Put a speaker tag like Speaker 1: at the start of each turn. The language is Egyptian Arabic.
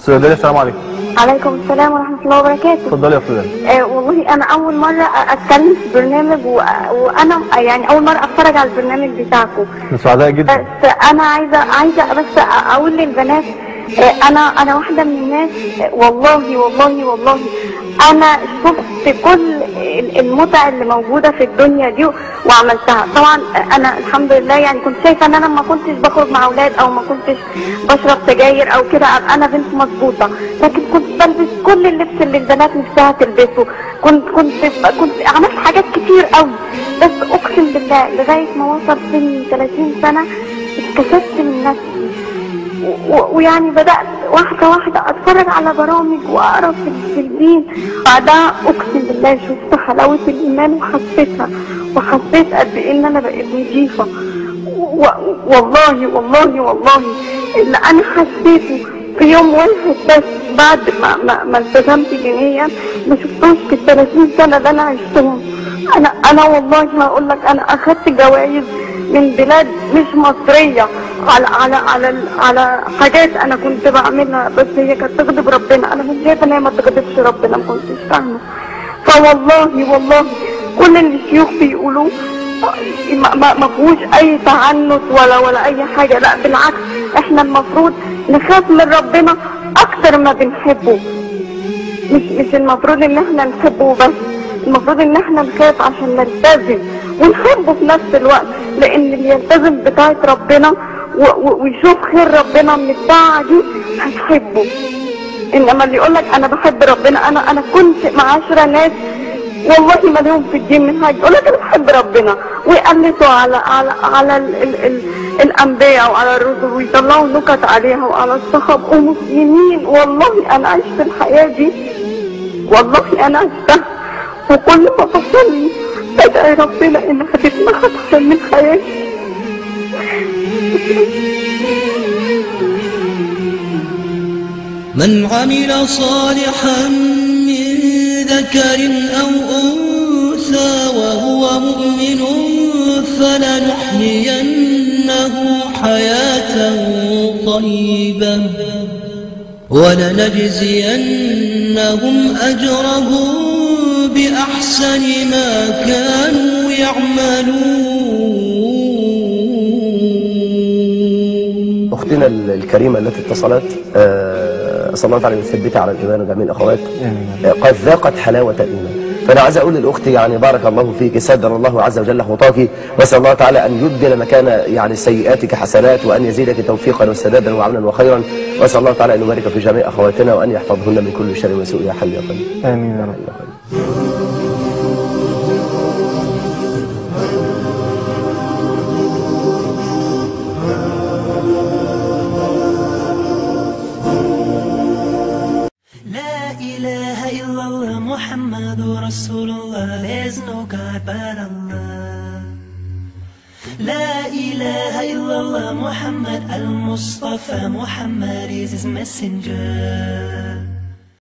Speaker 1: سؤال السلام عليكم
Speaker 2: عليكم السلام ورحمة الله وبركاته
Speaker 1: اتفضلي يا فلان
Speaker 2: آه والله أنا أول مرة أتكلم في برنامج و... وأنا يعني أول مرة أتفرج على البرنامج بتاعكم
Speaker 1: سعداء جدا
Speaker 2: بس أنا عايزة عايزة بس أقول للبنات آه أنا أنا واحدة من الناس آه، والله والله والله أنا شفت كل ال- المتع اللي موجودة في الدنيا دي وعملتها طبعا أنا الحمد لله يعني كنت شايفة إن أنا ما كنتش بخرج مع أولاد أو ما كنتش بشرب سجاير أو كده أبقى أنا بنت مظبوطة لكن كنت بلبس كل اللبس اللي البنات نفسها تلبسه كنت كنت كنت عملت حاجات كتير قوي بس أقسم بالله لغاية ما وصل سني 30 سنة اتكسفت من نفسي و- و- ويعني بدأت واحدة واحدة أتفرج على برامج وأقرأ في في الدين بعدها أقسم بالله شفت حلاوة الإيمان وحسيتها وحسيت قد إيه إن أنا بقيت نضيفة و- والله والله والله اللي أنا حسيته في يوم واحد بس بعد ما ما, ما التزمت دينيا ما شفتوش في ال 30 سنة اللي أنا عشتهم أنا أنا والله هقول لك أنا أخدت جوائز من بلاد مش مصرية على على على على حاجات انا كنت بعملها بس هي كانت تغضب ربنا انا مش شايفه ان هي ما تغضبش ربنا ما كنتش فاهمه فوالله والله كل اللي الشيوخ بيقولوه ما ما ما فيهوش اي تعنت ولا ولا اي حاجه لا بالعكس احنا المفروض نخاف من ربنا اكتر ما بنحبه مش مش المفروض ان احنا نحبه بس المفروض ان احنا نخاف عشان نلتزم ونحبه في نفس الوقت لان اللي يلتزم بتاعة ربنا و- و- ويشوف خير ربنا من الطاعة دي هيحبه انما اللي يقول لك انا بحب ربنا انا انا كنت مع عشرة ناس والله ما لهم في الدين من حاجه يقول لك انا بحب ربنا ويقلسوا على على على ال ال ال الانبياء وعلى الرسل ويطلعوا نكت عليها وعلى الصحاب ومسلمين والله انا عشت الحياه دي والله انا عشتها وكل ما بصلي بدعي ربنا انها تتمحى احسن من حياتي
Speaker 3: من عمل صالحا من ذكر أو أنثى وهو مؤمن فلنحيينه حياة طيبة ولنجزينهم أجرهم بأحسن ما كانوا يعملون
Speaker 4: اختنا الكريمه التي اتصلت آه، اسال الله تعالى ان يثبتها على الايمان وجميع الاخوات آه، قد ذاقت حلاوه الايمان فانا عايز اقول للاخت يعني بارك الله فيك سدر الله عز وجل خطاك واسال الله تعالى ان يبدل مكان يعني سيئاتك حسنات وان يزيدك توفيقا وسدادا وعونا وخيرا واسال الله تعالى ان يبارك في جميع اخواتنا وان يحفظهن من كل شر وسوء يا حي يا قيوم
Speaker 1: امين يا رب
Speaker 4: يا قيوم.
Speaker 5: لا إله إلا الله محمد رسول الله There's no God but Allah لا إله إلا الله محمد المصطفى محمد is his messenger